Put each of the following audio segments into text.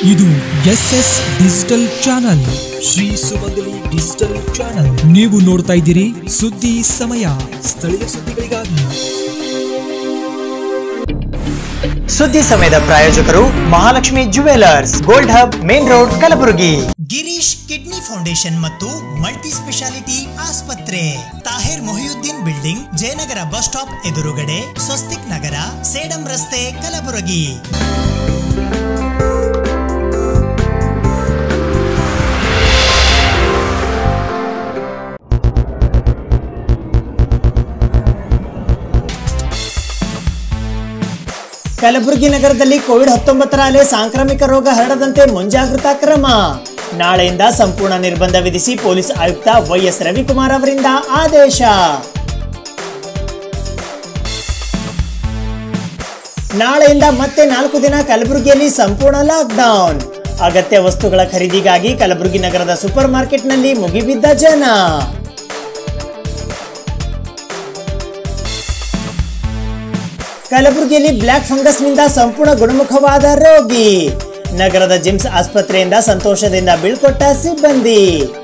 ಇದು S S digital channel Shri Sumangali digital channel ನೀವು ನೋಡ್ತಾ ಇದ್ದೀರಿ ಸುದ್ದಿ ಸಮಯ ಸ್ಥಳೀಯ ಸುದ್ದಿಗಳಿಗಾಗಿ ಸುದ್ದಿ ಸಮಯದ ಪ್ರಾಯೋಜಕರು Mahalakshmi jewellers gold hub main road Kalaburagi Girish kidney foundation ಮತ್ತು ಮಲ್ಟಿ ಸ್ಪೆಷಾಲಿಟಿ ಆಸ್ಪತ್ರೆ Tahir Mohiuddin building Jayanagar bus stop ಎದುರುಗಡೆ ಸ್ವಸ್ತಿಕ್ ನಗರ ಸೇಡಂ ರಸ್ತೆ ಕಲಬುರಗಿ ಕಲಬುರಗಿ ನಗರದಲ್ಲಿ ಕೋವಿಡ್ ಹತ್ತೊಂಬತ್ತರ ಅಲೆ ಸಾಂಕ್ರಾಮಿಕ ರೋಗ ಹರಡದಂತೆ ಮುಂಜಾಗ್ರತಾ ಕ್ರಮ ನಾಳೆಯಿಂದ ಸಂಪೂರ್ಣ ನಿರ್ಬಂಧ ವಿಧಿಸಿ ಪೊಲೀಸ್ ಆಯುಕ್ತ ವೈಎಸ್ ರವಿಕುಮಾರ್ ಅವರಿಂದ ಆದೇಶ ನಾಳೆಯಿಂದ ಮತ್ತೆ ನಾಲ್ಕು ದಿನ ಕಲಬುರಗಿಯಲ್ಲಿ ಸಂಪೂರ್ಣ ಲಾಕ್ಡೌನ್ ಅಗತ್ಯ ವಸ್ತುಗಳ ಖರೀದಿಗಾಗಿ ಕಲಬುರಗಿ ನಗರದ ಸೂಪರ್ ಮಾರ್ಕೆಟ್ನಲ್ಲಿ ಮುಗಿಬಿದ್ದ ಜನ ಕಲಬುರಗಿಯಲ್ಲಿ ಬ್ಲ್ಯಾಕ್ ಫಂಗಸ್ನಿಂದ ಸಂಪೂರ್ಣ ಗುಣಮುಖವಾದ ರೋಗಿ ನಗರದ ಜಿಮ್ಸ್ ಆಸ್ಪತ್ರೆಯಿಂದ ಸಂತೋಷದಿಂದ ಬೀಳ್ಕೊಟ್ಟ ಸಿಬ್ಬಂದಿ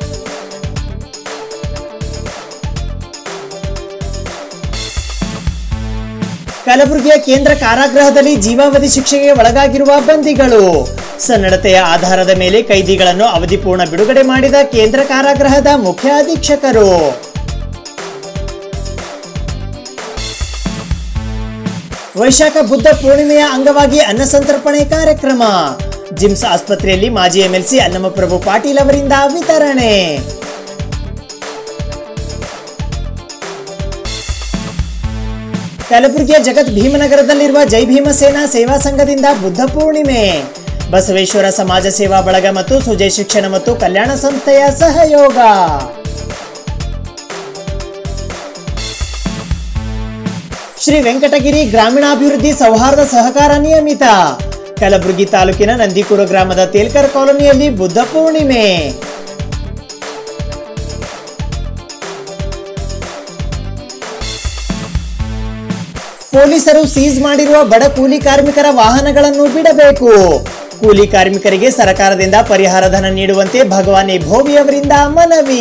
ಕಲಬುರಗಿಯ ಕೇಂದ್ರ ಕಾರಾಗೃಹದಲ್ಲಿ ಜೀವಾವಧಿ ಶಿಕ್ಷೆಗೆ ಒಳಗಾಗಿರುವ ಬಂದಿಗಳು ಸನ್ನಡತೆಯ ಆಧಾರದ ಮೇಲೆ ಕೈದಿಗಳನ್ನು ಅವಧಿಪೂರ್ಣ ಬಿಡುಗಡೆ ಮಾಡಿದ ಕೇಂದ್ರ ಕಾರಾಗೃಹದ ಮುಖ್ಯ ಅಧೀಕ್ಷಕರು ವೈಶಾಖ ಬುದ್ಧ ಪೂರ್ಣಿಮೆಯ ಅಂಗವಾಗಿ ಅನ್ನ ಸಂತರ್ಪಣೆ ಕಾರ್ಯಕ್ರಮ ಜಿಮ್ಸ್ ಆಸ್ಪತ್ರೆಯಲ್ಲಿ ಮಾಜಿ ಎಂಎಲ್ಸಿ ಅನ್ನಮಪ್ರಭು ಪಾಟೀಲ್ ಅವರಿಂದ ವಿತರಣೆ ಕಲಬುರಗಿಯ ಜಗತ್ ಭೀಮನಗರದಲ್ಲಿರುವ ಜೈ ಭೀಮಸೇನಾ ಸೇವಾ ಸಂಘದಿಂದ ಬುದ್ಧ ಪೂರ್ಣಿಮೆ ಬಸವೇಶ್ವರ ಸಮಾಜ ಸೇವಾ ಬಳಗ ಮತ್ತು ಸುಜಯ್ ಶಿಕ್ಷಣ ಮತ್ತು ಕಲ್ಯಾಣ ಸಂಸ್ಥೆಯ ಸಹಯೋಗ ಶ್ರೀ ವೆಂಕಟಗಿರಿ ಗ್ರಾಮೀಣಾಭಿವೃದ್ಧಿ ಸೌಹಾರ್ದ ಸಹಕಾರ ನಿಯಮಿತ ಕಲಬುರಗಿ ತಾಲೂಕಿನ ನಂದಿಕೂರು ಗ್ರಾಮದ ತೇಲ್ಕರ್ ಕಾಲೋನಿಯಲ್ಲಿ ಬುದ್ಧ ಪೂರ್ಣಿಮೆ ಪೊಲೀಸರು ಸೀಸ್ ಮಾಡಿರುವ ಬಡ ಕೂಲಿ ಕಾರ್ಮಿಕರ ವಾಹನಗಳನ್ನು ಬಿಡಬೇಕು ಕೂಲಿ ಕಾರ್ಮಿಕರಿಗೆ ಸರ್ಕಾರದಿಂದ ಪರಿಹಾರ ಧನ ನೀಡುವಂತೆ ಭಗವಾನಿ ಭೋವಿ ಅವರಿಂದ ಮನವಿ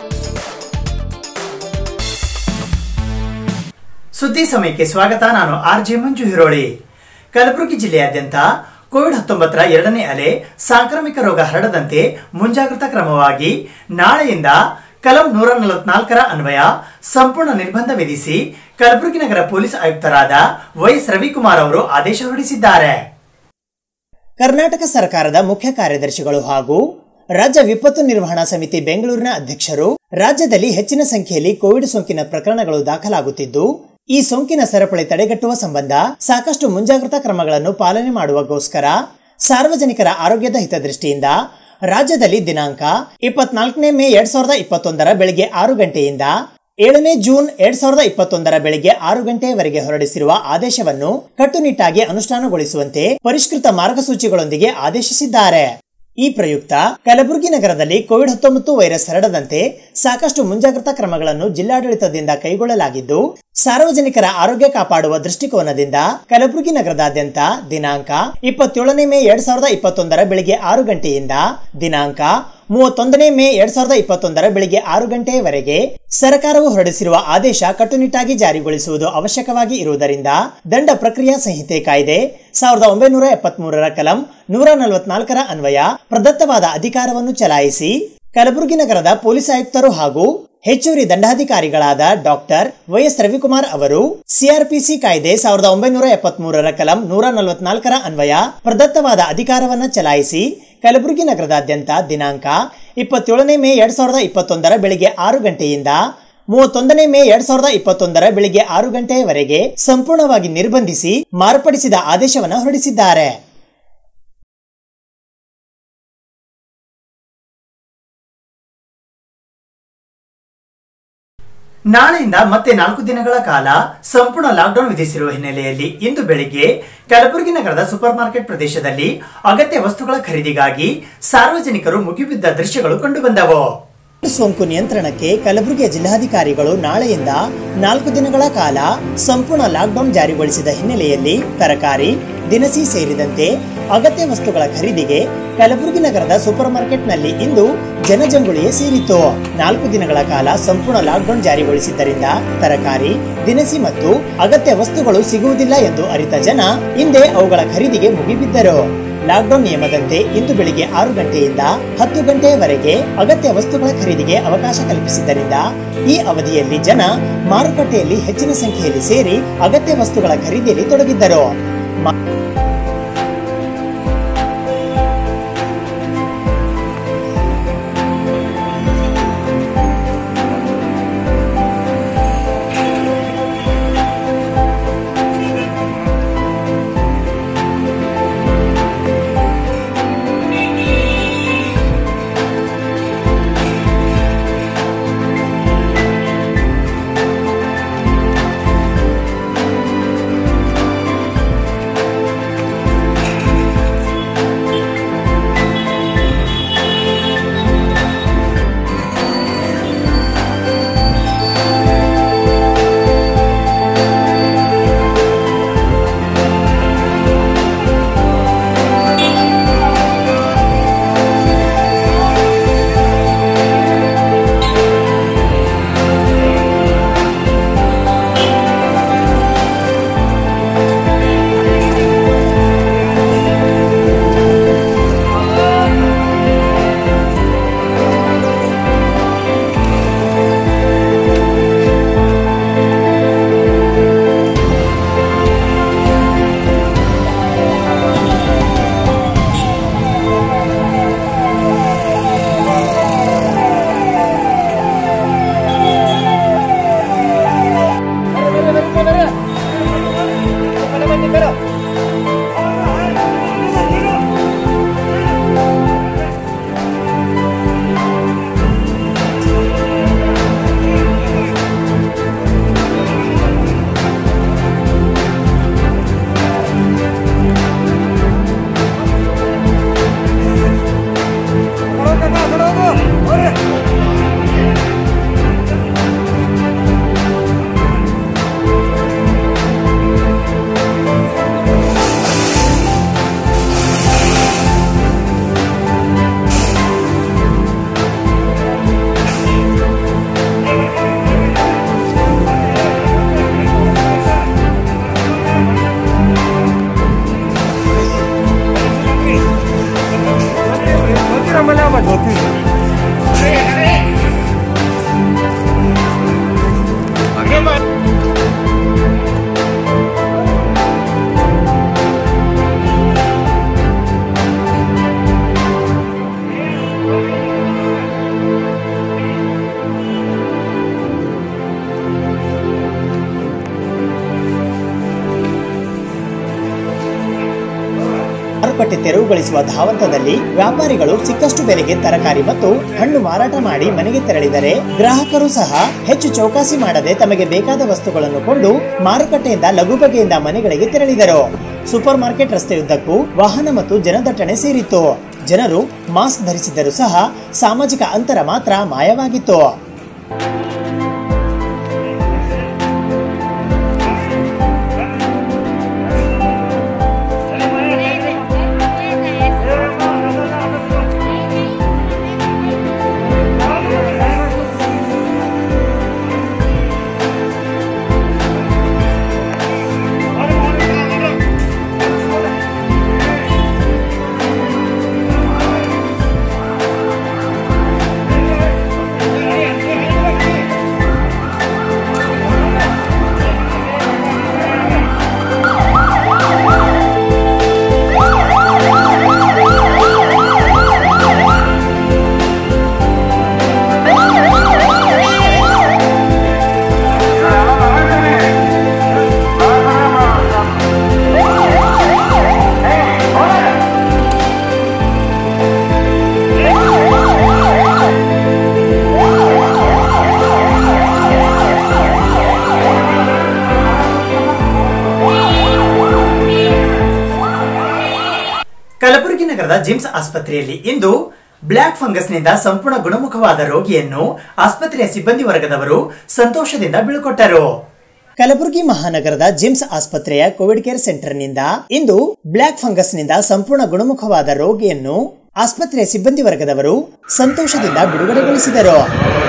ಸುದ್ದಿ ಸಮಯಕ್ಕೆ ಸ್ವಾಗತ ನಾನು ಆರ್ ಜೆ ಮಂಜು ಹಿರೋಳಿ ಕಲಬುರಗಿ ಜಿಲ್ಲೆಯಾದ್ಯಂತ ಕೋವಿಡ್ ಹತ್ತೊಂಬತ್ತರ ಎರಡನೇ ಅಲೆ ಸಾಂಕ್ರಾಮಿಕ ರೋಗ ಹರಡದಂತೆ ಮುಂಜಾಗ್ರತಾ ಕ್ರಮವಾಗಿ ನಾಳೆಯಿಂದ ಕಲಂ ನೂರ ನಲವತ್ನಾಲ್ಕರ ಅನ್ವಯ ಸಂಪೂರ್ಣ ನಿರ್ಬಂಧ ವಿಧಿಸಿ ಕಲಬುರಗಿ ನಗರ ಪೊಲೀಸ್ ಆಯುಕ್ತರಾದ ವೈಎಸ್ ರವಿಕುಮಾರ್ ಅವರು ಆದೇಶ ಹೊರಡಿಸಿದ್ದಾರೆ ಕರ್ನಾಟಕ ಸರ್ಕಾರದ ಮುಖ್ಯ ಕಾರ್ಯದರ್ಶಿಗಳು ಹಾಗೂ ರಾಜ್ಯ ವಿಪತ್ತು ನಿರ್ವಹಣಾ ಸಮಿತಿ ಬೆಂಗಳೂರಿನ ಅಧ್ಯಕ್ಷರು ರಾಜ್ಯದಲ್ಲಿ ಹೆಚ್ಚಿನ ಸಂಖ್ಯೆಯಲ್ಲಿ ಕೋವಿಡ್ ಸೋಂಕಿನ ಪ್ರಕರಣಗಳು ದಾಖಲಾಗುತ್ತಿದ್ದು ಈ ಸೋಂಕಿನ ಸರಪಳಿ ತಡೆಗಟ್ಟುವ ಸಂಬಂಧ ಸಾಕಷ್ಟು ಮುಂಜಾಗ್ರತಾ ಕ್ರಮಗಳನ್ನು ಪಾಲನೆ ಮಾಡುವಗೋಸ್ಕರ ಸಾರ್ವಜನಿಕರ ಆರೋಗ್ಯದ ಹಿತದೃಷ್ಟಿಯಿಂದ ರಾಜ್ಯದಲ್ಲಿ ದಿನಾಂಕ ಇಪ್ಪತ್ನಾಲ್ಕನೇ ಮೇ ಎರಡ್ ಸಾವಿರದ ಇಪ್ಪತ್ತೊಂದರ ಬೆಳಗ್ಗೆ ಆರು ಗಂಟೆಯಿಂದ ಏಳನೇ ಜೂನ್ ಎರಡ್ ಸಾವಿರದ ಇಪ್ಪತ್ತೊಂದರ ಬೆಳಗ್ಗೆ ಆರು ಗಂಟೆಯವರೆಗೆ ಹೊರಡಿಸಿರುವ ಆದೇಶವನ್ನು ಕಟ್ಟುನಿಟ್ಟಾಗಿ ಅನುಷ್ಠಾನಗೊಳಿಸುವಂತೆ ಪರಿಷ್ಕೃತ ಮಾರ್ಗಸೂಚಿಗಳೊಂದಿಗೆ ಆದೇಶಿಸಿದ್ದಾರೆ ಈ ಪ್ರಯುಕ್ತ ಕಲಬುರಗಿ ನಗರದಲ್ಲಿ ಕೋವಿಡ್ ಹತ್ತೊಂಬತ್ತು ವೈರಸ್ ಹರಡದಂತೆ ಸಾಕಷ್ಟು ಮುಂಜಾಗ್ರತಾ ಕ್ರಮಗಳನ್ನು ಜಿಲ್ಲಾಡಳಿತದಿಂದ ಕೈಗೊಳ್ಳಲಾಗಿದ್ದು ಸಾರ್ವಜನಿಕರ ಆರೋಗ್ಯ ಕಾಪಾಡುವ ದೃಷ್ಟಿಕೋನದಿಂದ ಕಲಬುರಗಿ ನಗರದಾದ್ಯಂತ ದಿನಾಂಕ ಇಪ್ಪತ್ತೇಳನೇ ಮೇ ಎರಡ್ ಸಾವಿರದ ಇಪ್ಪತ್ತೊಂದರ ಬೆಳಗ್ಗೆ ಆರು ಗಂಟೆಯಿಂದ ದಿನಾಂಕ ಮೂವತ್ತೊಂದನೇ ಮೇ ಎರಡ್ ಸಾವಿರದ ಇಪ್ಪತ್ತೊಂದರ ಬೆಳಗ್ಗೆ ಆರು ಗಂಟೆಯವರೆಗೆ ಸರ್ಕಾರವು ಹೊರಡಿಸಿರುವ ಆದೇಶ ಕಟ್ಟುನಿಟ್ಟಾಗಿ ಜಾರಿಗೊಳಿಸುವುದು ಅವಶ್ಯಕವಾಗಿ ಇರುವುದರಿಂದ ದಂಡ ಪ್ರಕ್ರಿಯಾ ಸಂಹಿತೆ ಕಾಯ್ದೆ ಸಾವಿರದ ಒಂಬೈನೂರ ಎಪ್ಪತ್ಮೂರರ ಕಲಂ ನೂರ ನಲವತ್ನಾಲ್ಕರ ಅನ್ವಯ ಪ್ರದತ್ತವಾದ ಅಧಿಕಾರವನ್ನು ಚಲಾಯಿಸಿ ಕಲಬುರಗಿ ನಗರದ ಪೊಲೀಸ್ ಆಯುಕ್ತರು ಹಾಗೂ ಹೆಚ್ಚುವರಿ ದಂಡಾಧಿಕಾರಿಗಳಾದ ಡಾಕ್ಟರ್ ವೈಎಸ್ ರವಿಕುಮಾರ್ ಅವರು ಸಿಆರ್ಪಿಸಿ ಕಾಯ್ದೆ ಸಾವಿರದ ಒಂಬೈನೂರ ಎಪ್ಪತ್ಮೂರರ ಕಲಂ ನೂರ ನಲವತ್ನಾಲ್ಕರ ಅನ್ವಯ ಪ್ರದತ್ತವಾದ ಅಧಿಕಾರವನ್ನ ಚಲಾಯಿಸಿ ಕಲಬುರಗಿ ನಗರದಾದ್ಯಂತ ದಿನಾಂಕ ಇಪ್ಪತ್ತೇಳನೇ ಮೇ ಎರಡ್ ಸಾವಿರದ ಇಪ್ಪತ್ತೊಂದರ ಬೆಳಿಗ್ಗೆ ಆರು ಗಂಟೆಯಿಂದ ಮೂವತ್ತೊಂದನೇ ಮೇ ಎರಡ್ ಸಾವಿರದ ಇಪ್ಪತ್ತೊಂದರ ಬೆಳಿಗ್ಗೆ ಆರು ಗಂಟೆಯವರೆಗೆ ಸಂಪೂರ್ಣವಾಗಿ ನಿರ್ಬಂಧಿಸಿ ಮಾರ್ಪಡಿಸಿದ ಆದೇಶವನ್ನು ಹೊರಡಿಸಿದ್ದಾರೆ ನಾಳೆಯಿಂದ ಮತ್ತೆ ನಾಲ್ಕು ದಿನಗಳ ಕಾಲ ಸಂಪೂರ್ಣ ಲಾಕ್ಡೌನ್ ವಿಧಿಸಿರುವ ಹಿನ್ನೆಲೆಯಲ್ಲಿ ಇಂದು ಬೆಳಿಗ್ಗೆ ಕಲಬುರಗಿ ನಗರದ ಸೂಪರ್ ಮಾರ್ಕೆಟ್ ಪ್ರದೇಶದಲ್ಲಿ ಅಗತ್ಯ ವಸ್ತುಗಳ ಖರೀದಿಗಾಗಿ ಸಾರ್ವಜನಿಕರು ಮುಗಿಬಿದ್ದ ದೃಶ್ಯಗಳು ಕಂಡುಬಂದವು ಸೋಂಕು ನಿಯಂತ್ರಣಕ್ಕೆ ಕಲಬುರಗಿಯ ಜಿಲ್ಲಾಧಿಕಾರಿಗಳು ನಾಳೆಯಿಂದ ನಾಲ್ಕು ದಿನಗಳ ಕಾಲ ಸಂಪೂರ್ಣ ಲಾಕ್ಡೌನ್ ಜಾರಿಗೊಳಿಸಿದ ಹಿನ್ನೆಲೆಯಲ್ಲಿ ತರಕಾರಿ ದಿನಸಿ ಸೇರಿದಂತೆ ಅಗತ್ಯ ವಸ್ತುಗಳ ಖರೀದಿಗೆ ಕಲಬುರಗಿ ನಗರದ ಸೂಪರ್ ಮಾರ್ಕೆಟ್ನಲ್ಲಿ ಇಂದು ಜನಜಂಗುಳಿಯೇ ಸೇರಿತು ನಾಲ್ಕು ದಿನಗಳ ಕಾಲ ಸಂಪೂರ್ಣ ಲಾಕ್ಡೌನ್ ಜಾರಿಗೊಳಿಸಿದ್ದರಿಂದ ತರಕಾರಿ ದಿನಸಿ ಮತ್ತು ಅಗತ್ಯ ವಸ್ತುಗಳು ಸಿಗುವುದಿಲ್ಲ ಎಂದು ಅರಿತ ಜನ ಹಿಂದೆ ಅವುಗಳ ಖರೀದಿಗೆ ಮುಗಿಬಿದ್ದರು ಲಾಕ್ಡೌನ್ ನಿಯಮದಂತೆ ಇಂದು ಬೆಳಿಗ್ಗೆ ಆರು ಗಂಟೆಯಿಂದ ಹತ್ತು ಗಂಟೆಯವರೆಗೆ ಅಗತ್ಯ ವಸ್ತುಗಳ ಖರೀದಿಗೆ ಅವಕಾಶ ಕಲ್ಪಿಸಿದ್ದರಿಂದ ಈ ಅವಧಿಯಲ್ಲಿ ಜನ ಮಾರುಕಟ್ಟೆಯಲ್ಲಿ ಹೆಚ್ಚಿನ ಸಂಖ್ಯೆಯಲ್ಲಿ ಸೇರಿ ಅಗತ್ಯ ವಸ್ತುಗಳ ಖರೀದಿಯಲ್ಲಿ ತೊಡಗಿದ್ದರು ಮಾ- ಮಾರುಕಟ್ಟೆ ತೆರವುಗೊಳಿಸುವ ಧಾವಂತದಲ್ಲಿ ವ್ಯಾಪಾರಿಗಳು ಸಿಕ್ಕಷ್ಟು ಬೆಲೆಗೆ ತರಕಾರಿ ಮತ್ತು ಹಣ್ಣು ಮಾರಾಟ ಮಾಡಿ ಮನೆಗೆ ತೆರಳಿದರೆ ಗ್ರಾಹಕರು ಸಹ ಹೆಚ್ಚು ಚೌಕಾಸಿ ಮಾಡದೆ ತಮಗೆ ಬೇಕಾದ ವಸ್ತುಗಳನ್ನು ಕೊಂಡು ಮಾರುಕಟ್ಟೆಯಿಂದ ಲಘು ಬಗೆಯಿಂದ ಮನೆಗಳಿಗೆ ತೆರಳಿದರು ಸೂಪರ್ ಮಾರ್ಕೆಟ್ ರಸ್ತೆಯುದ್ದಕ್ಕೂ ವಾಹನ ಮತ್ತು ಜನದಟ್ಟಣೆ ಸೇರಿತ್ತು ಜನರು ಮಾಸ್ಕ್ ಧರಿಸಿದ್ದರೂ ಸಹ ಸಾಮಾಜಿಕ ಅಂತರ ಮಾತ್ರ ಮಾಯವಾಗಿತ್ತು ಕಲಬುರಗಿ ನಗರದ ಜಿಮ್ಸ್ ಆಸ್ಪತ್ರೆಯಲ್ಲಿ ಇಂದು ಬ್ಲ್ಯಾಕ್ ಫಂಗಸ್ನಿಂದ ಸಂಪೂರ್ಣ ಗುಣಮುಖವಾದ ರೋಗಿಯನ್ನು ಆಸ್ಪತ್ರೆಯ ಸಿಬ್ಬಂದಿ ವರ್ಗದವರು ಸಂತೋಷದಿಂದ ಬೀಳ್ಕೊಟ್ಟರು ಕಲಬುರಗಿ ಮಹಾನಗರದ ಜಿಮ್ಸ್ ಆಸ್ಪತ್ರೆಯ ಕೋವಿಡ್ ಕೇರ್ ಸೆಂಟರ್ನಿಂದ ಇಂದು ಬ್ಲ್ಯಾಕ್ ಫಂಗಸ್ನಿಂದ ಸಂಪೂರ್ಣ ಗುಣಮುಖವಾದ ರೋಗಿಯನ್ನು ಆಸ್ಪತ್ರೆಯ ಸಿಬ್ಬಂದಿ ವರ್ಗದವರು ಸಂತೋಷದಿಂದ ಬಿಡುಗಡೆಗೊಳಿಸಿದರು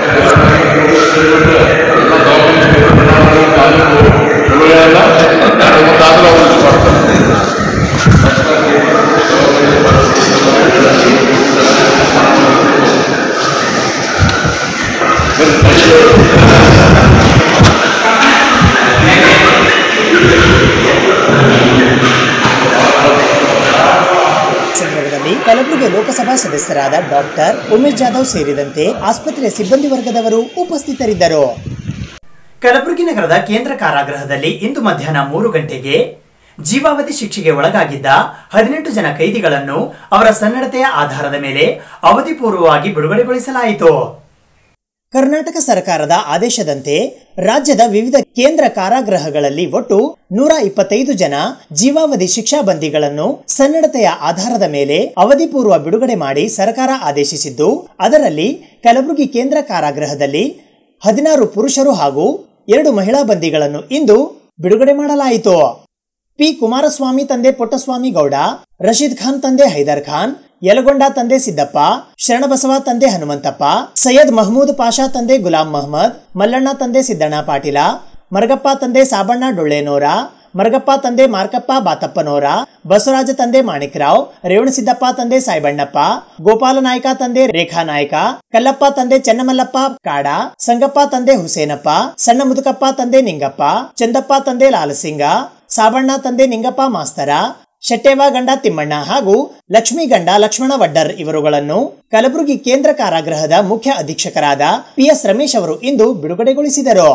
ಸಂದರ್ಭದಲ್ಲಿ ಕಲಬುರಗಿ ಲೋಕಸಭಾ ಸದಸ್ಯರಾದ ಡಾಕ್ಟರ್ ಉಮೇಶ್ ಜಾಧವ್ ಸೇರಿದಂತೆ ಆಸ್ಪತ್ರೆಯ ಸಿಬ್ಬಂದಿ ವರ್ಗದವರು ಉಪಸ್ಥಿತರಿದ್ದರು ಕಲಬುರಗಿ ನಗರದ ಕೇಂದ್ರ ಕಾರಾಗೃಹದಲ್ಲಿ ಇಂದು ಮಧ್ಯಾಹ್ನ ಮೂರು ಗಂಟೆಗೆ ಜೀವಾವಧಿ ಶಿಕ್ಷೆಗೆ ಒಳಗಾಗಿದ್ದ ಹದಿನೆಂಟು ಜನ ಕೈದಿಗಳನ್ನು ಅವರ ಸನ್ನಡತೆಯ ಆಧಾರದ ಮೇಲೆ ಅವಧಿಪೂರ್ವವಾಗಿ ಬಿಡುಗಡೆಗೊಳಿಸಲಾಯಿತು ಕರ್ನಾಟಕ ಸರ್ಕಾರದ ಆದೇಶದಂತೆ ರಾಜ್ಯದ ವಿವಿಧ ಕೇಂದ್ರ ಕಾರಾಗೃಹಗಳಲ್ಲಿ ಒಟ್ಟು ನೂರ ಇಪ್ಪತ್ತೈದು ಜನ ಜೀವಾವಧಿ ಶಿಕ್ಷಾಬಂದಿಗಳನ್ನು ಸನ್ನಡತೆಯ ಆಧಾರದ ಮೇಲೆ ಅವಧಿಪೂರ್ವ ಬಿಡುಗಡೆ ಮಾಡಿ ಸರ್ಕಾರ ಆದೇಶಿಸಿದ್ದು ಅದರಲ್ಲಿ ಕಲಬುರಗಿ ಕೇಂದ್ರ ಕಾರಾಗೃಹದಲ್ಲಿ ಹದಿನಾರು ಪುರುಷರು ಹಾಗೂ ಎರಡು ಮಹಿಳಾ ಬಂದಿಗಳನ್ನು ಇಂದು ಬಿಡುಗಡೆ ಮಾಡಲಾಯಿತು ಪಿ ಕುಮಾರಸ್ವಾಮಿ ತಂದೆ ಪುಟ್ಟಸ್ವಾಮಿ ಗೌಡ ರಶೀದ್ ಖಾನ್ ತಂದೆ ಹೈದರ್ ಖಾನ್ ಯಲಗೊಂಡ ತಂದೆ ಸಿದ್ದಪ್ಪ ಶರಣಬಸವ ತಂದೆ ಹನುಮಂತಪ್ಪ ಸೈಯದ್ ಮಹಮೂದ್ ಪಾಷಾ ತಂದೆ ಗುಲಾಂ ಮಹಮ್ಮದ್ ಮಲ್ಲಣ್ಣ ತಂದೆ ಸಿದ್ದಣ್ಣ ಪಾಟೀಲ ಮರಗಪ್ಪ ತಂದೆ ಸಾಬಣ್ಣ ಡೊಳ್ಳೆನೋರ ಮರಗಪ್ಪ ತಂದೆ ಮಾರ್ಕಪ್ಪ ಬಾತಪ್ಪನೋರ ಬಸವರಾಜ ತಂದೆ ಮಾಣಿಕ್ರಾವ್ ರೇವಣಸಿದ್ದಪ್ಪ ತಂದೆ ಸಾಯ್ಬಣ್ಣಪ್ಪ ಗೋಪಾಲ ನಾಯ್ಕ ತಂದೆ ರೇಖಾ ನಾಯ್ಕ ಕಲ್ಲಪ್ಪ ತಂದೆ ಚೆನ್ನಮಲ್ಲಪ್ಪ ಕಾಡ ಸಂಗಪ್ಪ ತಂದೆ ಹುಸೇನಪ್ಪ ಸಣ್ಣ ಮುದುಕಪ್ಪ ತಂದೆ ನಿಂಗಪ್ಪ ಚಂದಪ್ಪ ತಂದೆ ಲಾಲಸಿಂಗ ಸಾಬಣ್ಣ ತಂದೆ ನಿಂಗಪ್ಪ ಮಾಸ್ತರ ಶೆಟ್ಟೇವ ಗಂಡ ತಿಮ್ಮಣ್ಣ ಹಾಗೂ ಲಕ್ಷ್ಮೀ ಗಂಡ ಲಕ್ಷ್ಮಣ ವಡ್ಡರ್ ಇವರುಗಳನ್ನು ಕಲಬುರಗಿ ಕೇಂದ್ರ ಕಾರಾಗೃಹದ ಮುಖ್ಯ ಅಧೀಕ್ಷಕರಾದ ಪಿಎಸ್ ರಮೇಶ್ ಅವರು ಇಂದು ಬಿಡುಗಡೆಗೊಳಿಸಿದರು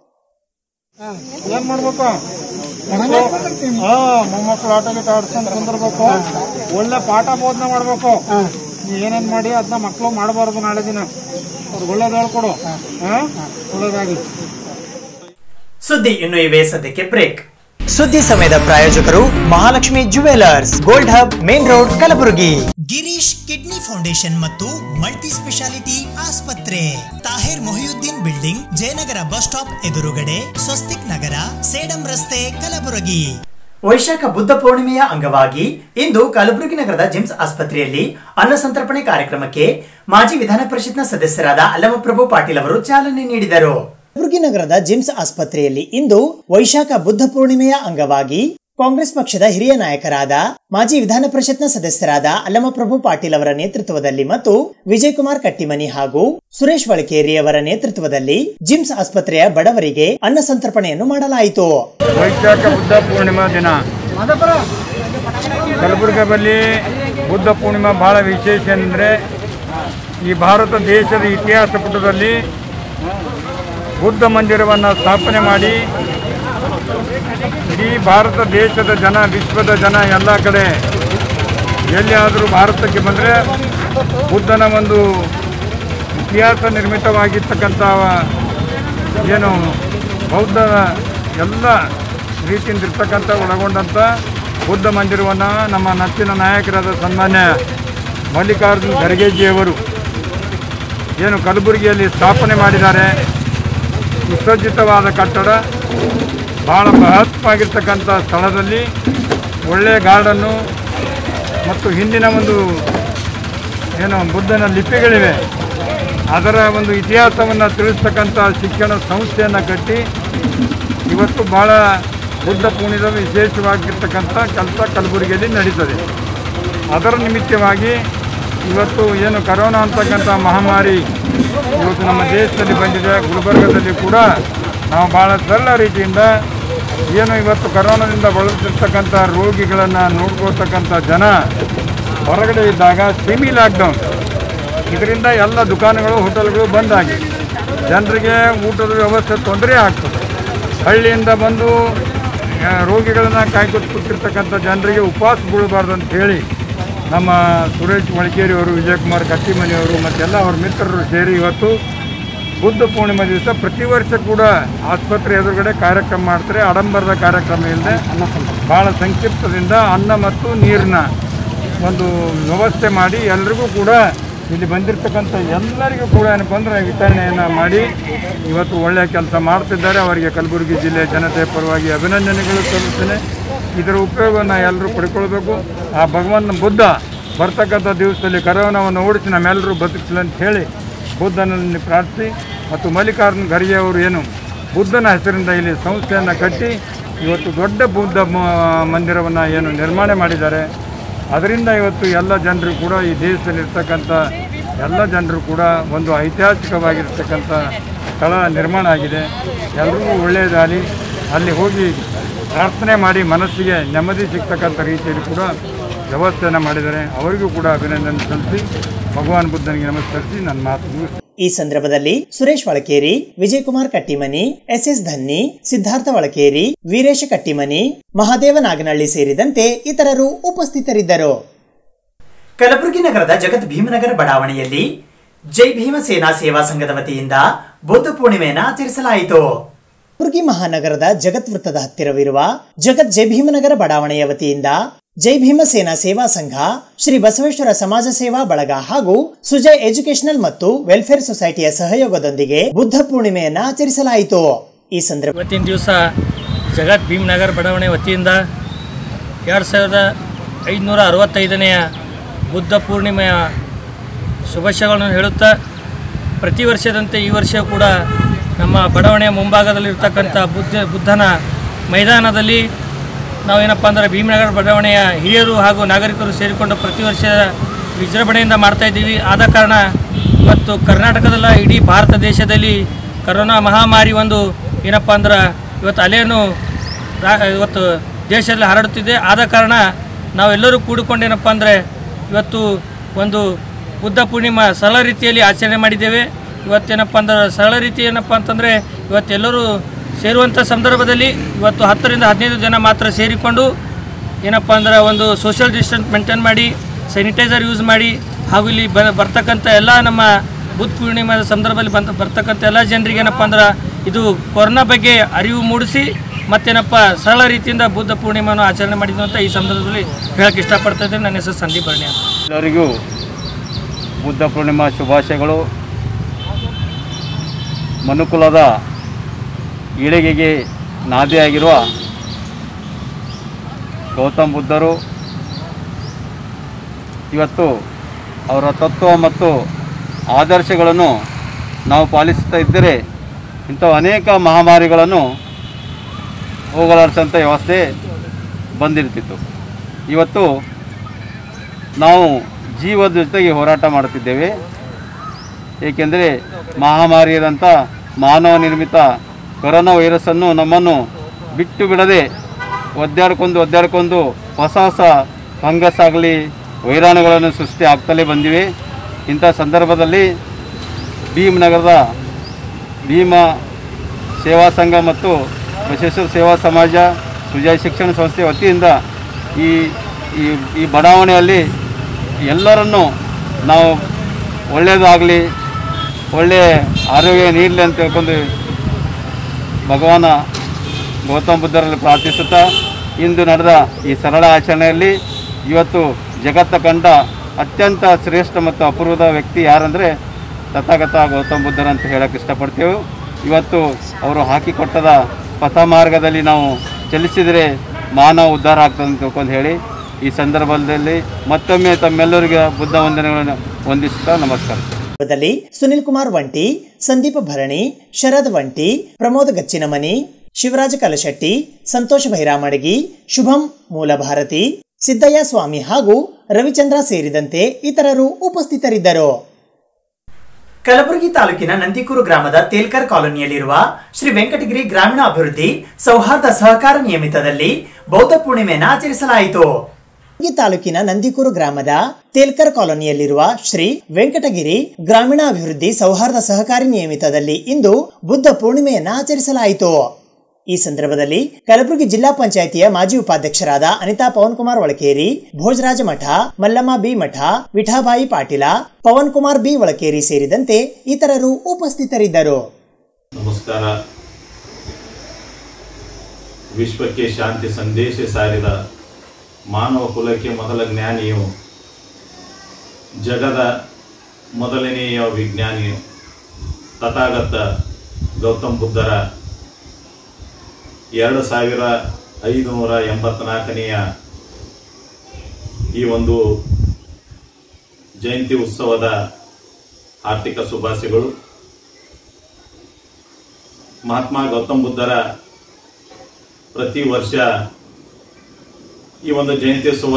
ಏನ್ ಮಾಡ್ಬೇಕು ಹಾ ಮೊಮ್ಮಕ್ಕಳು ಆಟೋಲಿ ಆಡ್ಸ್ಕೊಂಡ್ ಕುಂದಿರ್ಬೇಕು ಒಳ್ಳೆ ಪಾಠ ಬೋಧನೆ ಮಾಡ್ಬೇಕು ನೀ ಏನೇನ್ ಮಾಡಿ ಅದನ್ನ ಮಕ್ಕಳು ಮಾಡಬಾರ್ದು ನಾಳೆ ದಿನ ಅವ್ರಿಗೆ ಒಳ್ಳೇದ್ ಹೇಳ್ಕೊಡು ಹಾ ಒಳ್ಳೇದಾಗಿ ಸುದ್ದಿ ಇನ್ನು ಇವೆ ಸದ್ಯಕ್ಕೆ ಬ್ರೇಕ್ ಸುದ್ದಿ ಸಮಯದ ಪ್ರಾಯೋಜಕರು Mahalakshmi jewellers gold hub main road Kalaburagi Girish kidney foundation ಮತ್ತು ಮಲ್ಟಿ ಸ್ಪೆಷಾಲಿಟಿ ಆಸ್ಪತ್ರೆ Tahir Mohiuddin building Jayanagar bus stop ಎದುರುಗಡೆ ಸ್ವಸ್ತಿಕ್ ನಗರ ಸೇಡಂ ರಸ್ತೆ ಕಲಬುರಗಿ ವೈಶಾಖ ಬುದ್ಧ ಪೂರ್ಣಿಮೆಯ ಅಂಗವಾಗಿ ಇಂದು ಕಲಬುರಗಿ ನಗರದ ಜಿಮ್ಸ್ ಆಸ್ಪತ್ರೆಯಲ್ಲಿ ಅನ್ನ ಸಂತರ್ಪಣೆ ಕಾರ್ಯಕ್ರಮಕ್ಕೆ ಮಾಜಿ ವಿಧಾನ ಪರಿಷತ್ನ ಸದಸ್ಯರಾದ ಅಲ್ಲಮಪ್ರಭು ಪಾಟೀಲ್ ಅವರು ಚಾಲನೆ ನೀಡಿದರು ಕಲಬುರಗಿ ನಗರದ ಜಿಮ್ಸ್ ಆಸ್ಪತ್ರೆಯಲ್ಲಿ ಇಂದು ವೈಶಾಖ ಬುದ್ಧ ಪೂರ್ಣಿಮೆಯ ಅಂಗವಾಗಿ ಕಾಂಗ್ರೆಸ್ ಪಕ್ಷದ ಹಿರಿಯ ನಾಯಕರಾದ ಮಾಜಿ ವಿಧಾನ ಪರಿಷತ್ನ ಸದಸ್ಯರಾದ ಅಲ್ಲಮಪ್ರಭು ಪಾಟೀಲ್ ಅವರ ನೇತೃತ್ವದಲ್ಲಿ ಮತ್ತು ವಿಜಯ್ ಕುಮಾರ್ ಕಟ್ಟಿಮನಿ ಹಾಗೂ ಸುರೇಶ್ ವಳಕೇರಿ ಅವರ ನೇತೃತ್ವದಲ್ಲಿ ಜಿಮ್ಸ್ ಆಸ್ಪತ್ರೆಯ ಬಡವರಿಗೆ ಅನ್ನ ಸಂತರ್ಪಣೆಯನ್ನು ಮಾಡಲಾಯಿತು ವೈಶಾಖ ಬುದ್ಧ ಪೂರ್ಣಿಮಾ ದಿನ ಕಲಬುರಗದಲ್ಲಿ ಬುದ್ಧ ಪೂರ್ಣಿಮಾ ಬಹಳ ವಿಶೇಷ ಅಂದರೆ ಈ ಭಾರತ ದೇಶದ ಇತಿಹಾಸ ಪುಟದಲ್ಲಿ ಬುದ್ಧ ಮಂದಿರವನ್ನು ಸ್ಥಾಪನೆ ಮಾಡಿ ಇಡೀ ಭಾರತ ದೇಶದ ಜನ ವಿಶ್ವದ ಜನ ಎಲ್ಲ ಕಡೆ ಎಲ್ಲಿಯಾದರೂ ಭಾರತಕ್ಕೆ ಬಂದರೆ ಬುದ್ಧನ ಒಂದು ಇತಿಹಾಸ ನಿರ್ಮಿತವಾಗಿರ್ತಕ್ಕಂಥ ಏನು ಬೌದ್ಧ ಎಲ್ಲ ರೀತಿಯಿಂದ ಇರ್ತಕ್ಕಂಥ ಒಳಗೊಂಡಂಥ ಬುದ್ಧ ಮಂದಿರವನ್ನು ನಮ್ಮ ನಚ್ಚಿನ ನಾಯಕರಾದ ಸನ್ಮಾನ್ಯ ಮಲ್ಲಿಕಾರ್ಜುನ್ ಖರ್ಗೆಜಿಯವರು ಏನು ಕಲಬುರಗಿಯಲ್ಲಿ ಸ್ಥಾಪನೆ ಮಾಡಿದ್ದಾರೆ ಸುಸಜ್ಜಿತವಾದ ಕಟ್ಟಡ ಭಾಳ ಮಹತ್ವವಾಗಿರ್ತಕ್ಕಂಥ ಸ್ಥಳದಲ್ಲಿ ಒಳ್ಳೆಯ ಗಾರ್ಡನ್ನು ಮತ್ತು ಹಿಂದಿನ ಒಂದು ಏನು ಬುದ್ಧನ ಲಿಪಿಗಳಿವೆ ಅದರ ಒಂದು ಇತಿಹಾಸವನ್ನು ತಿಳಿಸ್ತಕ್ಕಂಥ ಶಿಕ್ಷಣ ಸಂಸ್ಥೆಯನ್ನು ಕಟ್ಟಿ ಇವತ್ತು ಭಾಳ ಬುದ್ಧ ಪೂರ್ಣಿದ ವಿಶೇಷವಾಗಿರ್ತಕ್ಕಂಥ ಕೆಲಸ ಕಲಬುರಗಿಯಲ್ಲಿ ನಡೀತದೆ ಅದರ ನಿಮಿತ್ತವಾಗಿ ಇವತ್ತು ಏನು ಕರೋನಾ ಅಂತಕ್ಕಂಥ ಮಹಾಮಾರಿ ಇವತ್ತು ನಮ್ಮ ದೇಶದಲ್ಲಿ ಬಂದಿದೆ ಗುಲ್ಬರ್ಗದಲ್ಲಿ ಕೂಡ ನಾವು ಭಾಳ ಸರಳ ರೀತಿಯಿಂದ ಏನು ಇವತ್ತು ಕರೋನಾದಿಂದ ಬಳಲ್ತಿರ್ತಕ್ಕಂಥ ರೋಗಿಗಳನ್ನು ನೋಡ್ಕೊಳ್ತಕ್ಕಂಥ ಜನ ಹೊರಗಡೆ ಇದ್ದಾಗ ಸೆಮಿ ಲಾಕ್ಡೌನ್ ಇದರಿಂದ ಎಲ್ಲ ದುಕಾನುಗಳು ಹೋಟೆಲ್ಗಳು ಬಂದಾಗಿ ಜನರಿಗೆ ಊಟದ ವ್ಯವಸ್ಥೆ ತೊಂದರೆ ಆಗ್ತದೆ ಹಳ್ಳಿಯಿಂದ ಬಂದು ಆ, ರೋಗಿಗಳನ್ನ ಕಾಯ್ಕೊತ್ ಕೂತಿರ್ತಕ್ಕಂಥ ಜನರಿಗೆ ಉಪವಾಸ ಬೀಳಬಾರ್ದು ಅಂತ ಹೇಳಿ ನಮ್ಮ ಸುರೇಶ್ ಮಳಿಕೇರಿ ಅವರು ವಿಜಯಕುಮಾರ್ ಕಟ್ಟಿಮನಿಯವರು ಮತ್ತೆಲ್ಲ ಅವ್ರ ಮಿತ್ರರು ಸೇರಿ ಇವತ್ತು ಬುದ್ಧ ಪೂರ್ಣಿಮೆ ದಿವಸ ಪ್ರತಿ ವರ್ಷ ಕೂಡ ಆಸ್ಪತ್ರೆ ಎದುರುಗಡೆ ಕಾರ್ಯಕ್ರಮ ಮಾಡ್ತಾರೆ ಆಡಂಬರದ ಕಾರ್ಯಕ್ರಮ ಇಲ್ಲದೆ ಭಾಳ ಸಂಕ್ಷಿಪ್ತದಿಂದ ಅನ್ನ ಮತ್ತು ನೀರಿನ ಒಂದು ವ್ಯವಸ್ಥೆ ಮಾಡಿ ಎಲ್ರಿಗೂ ಕೂಡ ಇಲ್ಲಿ ಬಂದಿರತಕ್ಕಂಥ ಎಲ್ಲರಿಗೂ ಕೂಡ ಏನಪ್ಪ ಅಂದರೆ ವಿತರಣೆಯನ್ನು ಮಾಡಿ ಇವತ್ತು ಒಳ್ಳೆಯ ಕೆಲಸ ಮಾಡ್ತಿದ್ದಾರೆ ಅವರಿಗೆ ಕಲಬುರಗಿ ಜಿಲ್ಲೆಯ ಜನತೆ ಪರವಾಗಿ ಅಭಿನಂದನೆಗಳು ಸಲ್ಲಿಸ್ತೇನೆ ಇದರ ಉಪಯೋಗವನ್ನು ಎಲ್ಲರೂ ಪಡ್ಕೊಳ್ಬೇಕು ಆ ಭಗವಂತನ ಬುದ್ಧ ಬರ್ತಕ್ಕಂಥ ದಿವಸದಲ್ಲಿ ಕರೋನಾವನ್ನು ಓಡಿಸಿ ನಮ್ಮೆಲ್ಲರೂ ಬದುಕಿಸಲಿ ಅಂತ ಹೇಳಿ ಬುದ್ಧನಲ್ಲಿ ಪ್ರಾರ್ಥಿಸಿ ಮತ್ತು ಮಲ್ಲಿಕಾರ್ಜುನ ಖರ್ಗೆ ಅವರು ಏನು ಬುದ್ಧನ ಹೆಸರಿಂದ ಇಲ್ಲಿ ಸಂಸ್ಥೆಯನ್ನು ಕಟ್ಟಿ ಇವತ್ತು ದೊಡ್ಡ ಬುದ್ಧ ಮ- ಮಂದಿರವನ್ನು ಏನು ನಿರ್ಮಾಣ ಮಾಡಿದ್ದಾರೆ ಅದರಿಂದ ಇವತ್ತು ಎಲ್ಲ ಜನರು ಕೂಡ ಈ ದೇಶದಲ್ಲಿರ್ತಕ್ಕಂಥ ಎಲ್ಲ ಜನರು ಕೂಡ ಒಂದು ಐತಿಹಾಸಿಕವಾಗಿರ್ತಕ್ಕಂಥ ಸ್ಥಳ ನಿರ್ಮಾಣ ಆಗಿದೆ ಎಲ್ರಿಗೂ ಒಳ್ಳೆಯದಾಗಲಿ ಅಲ್ಲಿ ಹೋಗಿ ಪ್ರಾರ್ಥನೆ ಮಾಡಿ ಮನಸ್ಸಿಗೆ ನೆಮ್ಮದಿ ಸಿಗ್ತಕ್ಕಂಥ ರೀತಿಯಲ್ಲಿ ಕೂಡ ವ್ಯವಸ್ಥೆಯನ್ನು ಮಾಡಿದ್ದಾರೆ ಅವರಿಗೂ ಕೂಡ ಅಭಿನಂದನೆ ಸಲ್ಲಿಸಿ ಭಗವಾನ್ ಬುದ್ಧನಿಗೆ ನಮಸ್ಕರಿಸಿ ನನ್ನ ಮಾತು ಮುಗಿಸ್ತೇನೆ. ಈ ಸಂದರ್ಭದಲ್ಲಿ ಸುರೇಶ್ ಒಳಕೇರಿ ವಿಜಯಕುಮಾರ್ ಕಟ್ಟಿಮನಿ ಎಸ್ ಎಸ್ ಧನ್ನಿ ಸಿದ್ಧಾರ್ಥ ಒಳಕೇರಿ ವೀರೇಶ ಕಟ್ಟಿಮನಿ ಮಹಾದೇವ ನಾಗನಹಳ್ಳಿ ಸೇರಿದಂತೆ ಇತರರು ಉಪಸ್ಥಿತರಿದ್ದರು ಕಲಬುರಗಿ ನಗರದ ಜಗತ್ ಭೀಮನಗರ ಬಡಾವಣೆಯಲ್ಲಿ ಜೈ ಭೀಮ ಸೇನಾ ಸೇವಾ ಸಂಘದ ವತಿಯಿಂದ ಬುದ್ಧ ಪೂರ್ಣಿಮೆಯನ್ನು ಆಚರಿಸಲಾಯಿತು ಕಲಬುರಗಿ ಮಹಾನಗರದ ಜಗತ್ ವೃತ್ತದ ಹತ್ತಿರವಿರುವ ಜಗತ್ ಜೈ ಭೀಮನಗರ ಬಡಾವಣೆಯ ವತಿಯಿಂದ ಜೈ ಭೀಮ ಸೇನಾ ಸೇವಾ ಸಂಘ ಶ್ರೀ ಬಸವೇಶ್ವರ ಸಮಾಜ ಸೇವಾ ಬಳಗ ಹಾಗೂ ಸುಜಯ್ ಎಜುಕೇಶನಲ್ ಮತ್ತು ವೆಲ್ಫೇರ್ ಸೊಸೈಟಿಯ ಸಹಯೋಗದೊಂದಿಗೆ ಬುದ್ಧ ಪೂರ್ಣಿಮೆಯನ್ನ ಆಚರಿಸಲಾಯಿತು ಈ ಸಂದರ್ಭ ಇವತ್ತಿನ ದಿವಸ ಜಗತ್ ಭೀಮ್ನಗರ್ ಬಡಾವಣೆ ವತಿಯಿಂದ ಎರಡು ಸಾವಿರದ ಐದುನೂರ ಅರವತ್ತೈದನೆಯ ಬುದ್ಧ ಪೂರ್ಣಿಮೆಯ ಶುಭಾಶಯಗಳನ್ನು ಹೇಳುತ್ತಾ ಪ್ರತಿ ವರ್ಷದಂತೆ ಈ ವರ್ಷ ಕೂಡ ನಮ್ಮ ಬಡಾವಣೆಯ ಮುಂಭಾಗದಲ್ಲಿರ್ತಕ್ಕಂಥ ಬುದ್ಧ ಬುದ್ಧನ ಮೈದಾನದಲ್ಲಿ ನಾವೇನಪ್ಪ ಅಂದರೆ ಭೀಮನಗರ ಬಡಾವಣೆಯ ಹಿರಿಯರು ಹಾಗೂ ನಾಗರಿಕರು ಸೇರಿಕೊಂಡು ಪ್ರತಿ ವರ್ಷ ವಿಜೃಂಭಣೆಯಿಂದ ಮಾಡ್ತಾ ಇದ್ದೀವಿ ಆದ ಕಾರಣ ಇವತ್ತು ಕರ್ನಾಟಕದಲ್ಲ ಇಡೀ ಭಾರತ ದೇಶದಲ್ಲಿ ಕರೋನಾ ಮಹಾಮಾರಿ ಒಂದು ಏನಪ್ಪ ಅಂದ್ರೆ ಇವತ್ತು ಅಲೆಯನ್ನು ರಾ ಇವತ್ತು ದೇಶದಲ್ಲಿ ಹರಡುತ್ತಿದೆ ಆದ ಕಾರಣ ನಾವೆಲ್ಲರೂ ಕೂಡಿಕೊಂಡೇನಪ್ಪ ಅಂದರೆ ಇವತ್ತು ಒಂದು ಬುದ್ಧ ಪೂರ್ಣಿಮಾ ಸರಳ ರೀತಿಯಲ್ಲಿ ಆಚರಣೆ ಮಾಡಿದ್ದೇವೆ ಇವತ್ತೇನಪ್ಪ ಅಂದ್ರೆ ಸರಳ ರೀತಿ ಏನಪ್ಪ ಅಂತಂದರೆ ಇವತ್ತೆಲ್ಲರೂ ಸೇರುವಂಥ ಸಂದರ್ಭದಲ್ಲಿ ಇವತ್ತು ಹತ್ತರಿಂದ ಹದಿನೈದು ಜನ ಮಾತ್ರ ಸೇರಿಕೊಂಡು ಏನಪ್ಪ ಅಂದ್ರೆ ಒಂದು ಸೋಷಿಯಲ್ ಡಿಸ್ಟೆನ್ಸ್ ಮೇಂಟೈನ್ ಮಾಡಿ ಸ್ಯಾನಿಟೈಸರ್ ಯೂಸ್ ಮಾಡಿ ಹಾಗೂ ಇಲ್ಲಿ ಬ ಬರ್ತಕ್ಕಂಥ ಎಲ್ಲ ನಮ್ಮ ಬುದ್ಧ ಪೂರ್ಣಿಮೆಯ ಸಂದರ್ಭದಲ್ಲಿ ಬಂದ ಬರ್ತಕ್ಕಂಥ ಎಲ್ಲ ಜನರಿಗೆ ಏನಪ್ಪ ಅಂದ್ರೆ ಇದು ಕೊರೋನಾ ಬಗ್ಗೆ ಅರಿವು ಮೂಡಿಸಿ ಮತ್ತೇನಪ್ಪ ಸರಳ ರೀತಿಯಿಂದ ಬುದ್ಧ ಪೂರ್ಣಿಮೆಯನ್ನು ಆಚರಣೆ ಮಾಡಿದ್ದು ಅಂತ ಈ ಸಂದರ್ಭದಲ್ಲಿ ಹೇಳಕ್ಕೆ ಇಷ್ಟಪಡ್ತಾ ಇದ್ದೇನೆ ನನ್ನ ಹೆಸರು ಸಂದೀಪ್ ಭರಣಿ ಅಂತ ಎಲ್ಲರಿಗೂ ಬುದ್ಧ ಪೂರ್ಣಿಮಾ ಶುಭಾಶಯಗಳು ಮನುಕುಲದ ಏಳಿಗೆಗೆ ನಾದಿಯಾಗಿರುವ ಗೌತಮ್ ಬುದ್ಧರು ಇವತ್ತು ಅವರ ತತ್ವ ಮತ್ತು ಆದರ್ಶಗಳನ್ನು ನಾವು ಪಾಲಿಸ್ತಾ ಇದ್ದರೆ ಇಂಥ ಅನೇಕ ಮಹಾಮಾರಿಗಳನ್ನು ಹೋಗಲಾಡಿಸೋಂಥ ವ್ಯವಸ್ಥೆ ಬಂದಿರ್ತಿತ್ತು ಇವತ್ತು ನಾವು ಜೀವದ ಜೊತೆಗೆ ಹೋರಾಟ ಮಾಡುತ್ತಿದ್ದೇವೆ ಏಕೆಂದರೆ ಮಹಾಮಾರಿಯಾದಂಥ ಮಾನವ ನಿರ್ಮಿತ ಕೊರೋನಾ ವೈರಸ್ಸನ್ನು ನಮ್ಮನ್ನು ಬಿಟ್ಟು ಬಿಡದೆ ಒದ್ದಾಡ್ಕೊಂಡು ಒದ್ದಾಡ್ಕೊಂಡು ಹೊಸ ಹೊಸ ಫಂಗಸ್ ಆಗಲಿ ವೈರಾಣುಗಳನ್ನು ಸೃಷ್ಟಿ ಆಗ್ತಲೇ ಬಂದಿವೆ ಇಂಥ ಸಂದರ್ಭದಲ್ಲಿ ಭೀಮನಗರದ ಭೀಮ ಸೇವಾ ಸಂಘ ಮತ್ತು ಬಸವೇಶ್ವರ ಸೇವಾ ಸಮಾಜ ಸುಜಯ ಶಿಕ್ಷಣ ಸಂಸ್ಥೆ ವತಿಯಿಂದ ಈ ಈ ಈ ಬಡಾವಣೆಯಲ್ಲಿ ಎಲ್ಲರನ್ನೂ ನಾವು ಒಳ್ಳೆಯದಾಗಲಿ ಒಳ್ಳೆಯ ಆರೋಗ್ಯ ನೀಡಲಿ ಅಂತ ತಿಳ್ಕೊಂಡು ಭಗವಾನ ಗೌತಮ ಬುದ್ಧರಲ್ಲಿ ಪ್ರಾರ್ಥಿಸುತ್ತಾ ಇಂದು ನಡೆದ ಈ ಸರಳ ಆಚರಣೆಯಲ್ಲಿ ಇವತ್ತು ಜಗತ್ತ ಕಂಡ ಅತ್ಯಂತ ಶ್ರೇಷ್ಠ ಮತ್ತು ಅಪೂರ್ವದ ವ್ಯಕ್ತಿ ಯಾರಂದರೆ ತಥಾಗತ ಗೌತಮ ಬುದ್ಧರು ಅಂತ ಹೇಳಕ್ಕೆ ಇಷ್ಟಪಡ್ತೇವೆ ಇವತ್ತು ಅವರು ಹಾಕಿಕೊಟ್ಟದ ಪಥ ಮಾರ್ಗದಲ್ಲಿ ನಾವು ಚಲಿಸಿದರೆ ಮಾನವ ಉದ್ಧಾರ ಆಗ್ತದೆ ಅಂತ ತಿಳ್ಕೊಂಡು ಹೇಳಿ ಈ ಸಂದರ್ಭದಲ್ಲಿ ಮತ್ತೊಮ್ಮೆ ತಮ್ಮೆಲ್ಲರಿಗೆ ಬುದ್ಧ ವಂದನೆಗಳನ್ನು ವಂದಿಸುತ್ತಾ ನಮಸ್ಕಾರ ದಲ್ಲಿ ಸುನಿಲ್ ಕುಮಾರ್ ವಂಟಿ ಸಂದೀಪ ಭರಣಿ ಶರದ್ ವಂಟಿ ಪ್ರಮೋದ್ ಗಚ್ಚಿನಮನಿ ಶಿವರಾಜ ಕಲಶೆಟ್ಟಿ ಸಂತೋಷ್ ಭೈರಾಮಡಗಿ ಶುಭಂ ಮೂಲಭಾರತಿ ಸಿದ್ದಯ್ಯ ಸ್ವಾಮಿ ಹಾಗೂ ರವಿಚಂದ್ರ ಸೇರಿದಂತೆ ಇತರರು ಉಪಸ್ಥಿತರಿದ್ದರು ಕಲಬುರಗಿ ತಾಲೂಕಿನ ನಂದಿಕೂರು ಗ್ರಾಮದ ತೇಲ್ಕರ್ ಕಾಲೋನಿಯಲ್ಲಿರುವ ಶ್ರೀ ವೆಂಕಟಗಿರಿ ಗ್ರಾಮೀಣ ಅಭಿವೃದ್ಧಿ ಸೌಹಾರ್ದ ಸಹಕಾರ ನಿಯಮಿತದಲ್ಲಿ ಬೌದ್ಧ ಪೂರ್ಣಿಮೆಯನ್ನು ಆಚರಿಸಲಾಯಿತು ಈ ತಾಲೂಕಿನ ನಂದಿಕೂರು ಗ್ರಾಮದ ತೇಲ್ಕರ್ ಕಾಲೋನಿಯಲ್ಲಿರುವ ಶ್ರೀ ವೆಂಕಟಗಿರಿ ಗ್ರಾಮೀಣಾಭಿವೃದ್ಧಿ ಸೌಹಾರ್ದ ಸಹಕಾರಿ ನಿಯಮಿತದಲ್ಲಿ ಇಂದು ಬುದ್ಧ ಪೂರ್ಣಿಮೆಯನ್ನ ಆಚರಿಸಲಾಯಿತು ಈ ಸಂದರ್ಭದಲ್ಲಿ ಕಲಬುರಗಿ ಜಿಲ್ಲಾ ಪಂಚಾಯಿತಿಯ ಮಾಜಿ ಉಪಾಧ್ಯಕ್ಷರಾದ ಅನಿತಾ ಪವನ್ ಕುಮಾರ್ ಒಳಕೇರಿ ಭೋಜರಾಜ ಮಠ ಮಲ್ಲಮ್ಮ ಬಿ ಮಠ ವಿಠಾಬಾಯಿ ಪಾಟೀಲ ಪವನ್ ಕುಮಾರ್ ಬಿ ಒಳಕೇರಿ ಸೇರಿದಂತೆ ಇತರರು ಉಪಸ್ಥಿತರಿದ್ದರು ನಮಸ್ಕಾರ ವಿಶ್ವಕ್ಕೆ ಶಾಂತಿ ಸಂದೇಶ ಸಾರಿದ ಮಾನವ ಕುಲಕ್ಕೆ ಮೊದಲ ಜ್ಞಾನಿಯು ಜಗದ ಮೊದಲನೆಯ ವಿಜ್ಞಾನಿ ತಥಾಗತ ಗೌತಮ್ ಬುದ್ಧರ ಎರಡು ಸಾವಿರ ಐದುನೂರ ಎಂಬತ್ನಾಲ್ಕನೆಯ ಈ ಒಂದು ಜಯಂತಿ ಉತ್ಸವದ ಆರ್ಥಿಕ ಶುಭಾಶಯಗಳು ಮಹಾತ್ಮ ಗೌತಮ್ ಬುದ್ಧರ ಪ್ರತಿ ವರ್ಷ ಈ ಒಂದು ಜಯಂತ್ಯೋತ್ಸವ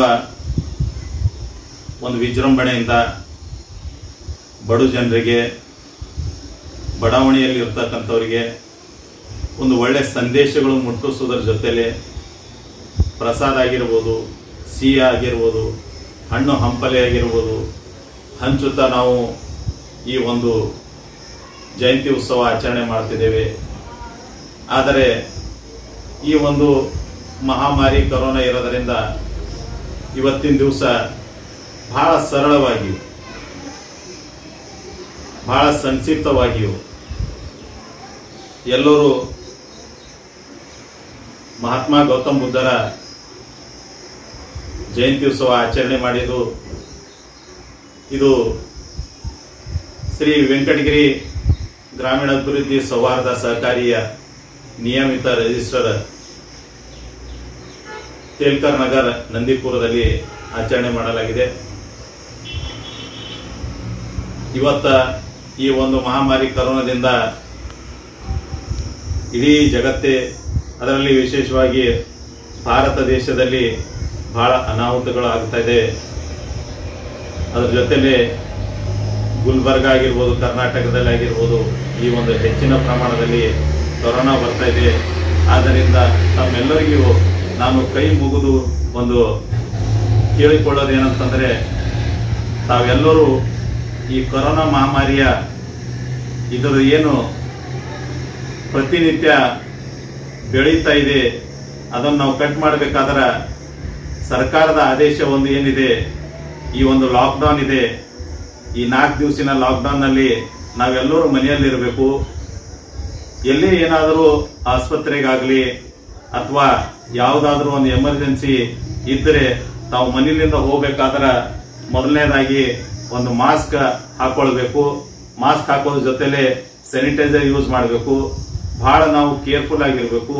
ಒಂದು ವಿಜೃಂಭಣೆಯಿಂದ ಬಡು ಜನರಿಗೆ ಬಡಾವಣೆಯಲ್ಲಿ ಇರ್ತಕ್ಕಂಥವ್ರಿಗೆ ಒಂದು ಒಳ್ಳೆ ಸಂದೇಶಗಳು ಮುಟ್ಟಿಸೋದ್ರ ಜೊತೆಲೆ ಪ್ರಸಾದ ಆಗಿರ್ಬೋದು ಸಿಹಿ ಆಗಿರ್ಬೋದು ಹಣ್ಣು ಹಂಪಲೆ ಆಗಿರ್ಬೋದು ಹಂಚುತ್ತಾ ನಾವು ಈ ಒಂದು ಜಯಂತಿ ಉತ್ಸವ ಆಚರಣೆ ಮಾಡ್ತಿದ್ದೇವೆ ಆದರೆ ಈ ಒಂದು ಮಹಾಮಾರಿ ಕರೋನಾ ಇರೋದರಿಂದ ಇವತ್ತಿನ ದಿವಸ ಬಹಳ ಸರಳವಾಗಿ ಬಹಳ ಸಂಕ್ಷಿಪ್ತವಾಗಿಯೂ ಎಲ್ಲರೂ ಮಹಾತ್ಮ ಗೌತಮ್ ಬುದ್ಧರ ಜಯಂತಿ ಉತ್ಸವ ಆಚರಣೆ ಮಾಡಿದ್ದು ಇದು ಶ್ರೀ ವೆಂಕಟಗಿರಿ ಗ್ರಾಮೀಣಾಭಿವೃದ್ಧಿ ಸೌಹಾರ್ದ ಸಹಕಾರಿಯ ನಿಯಮಿತ ರಿಜಿಸ್ಟರ್ ತೇಲ್ಕರ್ ನಗರ್ ನಂದಿಪುರದಲ್ಲಿ ಆಚರಣೆ ಮಾಡಲಾಗಿದೆ ಇವತ್ತ ಈ ಒಂದು ಮಹಾಮಾರಿ ಕರೋನಾದಿಂದ ಇಡೀ ಜಗತ್ತೇ ಅದರಲ್ಲಿ ವಿಶೇಷವಾಗಿ ಭಾರತ ದೇಶದಲ್ಲಿ ಬಹಳ ಅನಾಹುತಗಳು ಆಗ್ತಾ ಇದೆ ಅದರ ಜೊತೆಲೆ ಗುಲ್ಬರ್ಗ ಆಗಿರ್ಬೋದು ಕರ್ನಾಟಕದಲ್ಲಿ ಆಗಿರ್ಬೋದು ಈ ಒಂದು ಹೆಚ್ಚಿನ ಪ್ರಮಾಣದಲ್ಲಿ ಕೊರೋನಾ ಬರ್ತಾ ಇದೆ ಆದ್ದರಿಂದ ತಮ್ಮೆಲ್ಲರಿಗೂ ನಾನು ಕೈ ಮುಗಿದು ಒಂದು ಕೇಳಿಕೊಳ್ಳೋದೇನಂತಂದ್ರೆ ತಾವೆಲ್ಲರೂ ಈ ಕೊರೋನಾ ಮಹಾಮಾರಿಯ ಇದರ ಏನು ಪ್ರತಿನಿತ್ಯ ಬೆಳೀತಾ ಇದೆ ಅದನ್ನು ನಾವು ಕಟ್ ಮಾಡಬೇಕಾದ್ರೆ ಸರ್ಕಾರದ ಆದೇಶ ಒಂದು ಏನಿದೆ ಈ ಒಂದು ಲಾಕ್ಡೌನ್ ಇದೆ ಈ ನಾಲ್ಕು ದಿವಸಿನ ಲಾಕ್ಡೌನ್ನಲ್ಲಿ ನಾವೆಲ್ಲರೂ ಮನೆಯಲ್ಲಿರಬೇಕು ಎಲ್ಲಿ ಏನಾದರೂ ಆಸ್ಪತ್ರೆಗಾಗಲಿ ಅಥವಾ ಯಾವುದಾದ್ರೂ ಒಂದು ಎಮರ್ಜೆನ್ಸಿ ಇದ್ದರೆ ತಾವು ಮನೆಯಿಂದ ಹೋಗ್ಬೇಕಾದ್ರೆ ಮೊದಲನೇದಾಗಿ ಒಂದು ಮಾಸ್ಕ್ ಹಾಕೊಳ್ಬೇಕು ಮಾಸ್ಕ್ ಹಾಕೋದ್ರ ಜೊತೆಲೆ ಸ್ಯಾನಿಟೈಸರ್ ಯೂಸ್ ಮಾಡಬೇಕು ಬಹಳ ನಾವು ಕೇರ್ಫುಲ್ ಆಗಿರಬೇಕು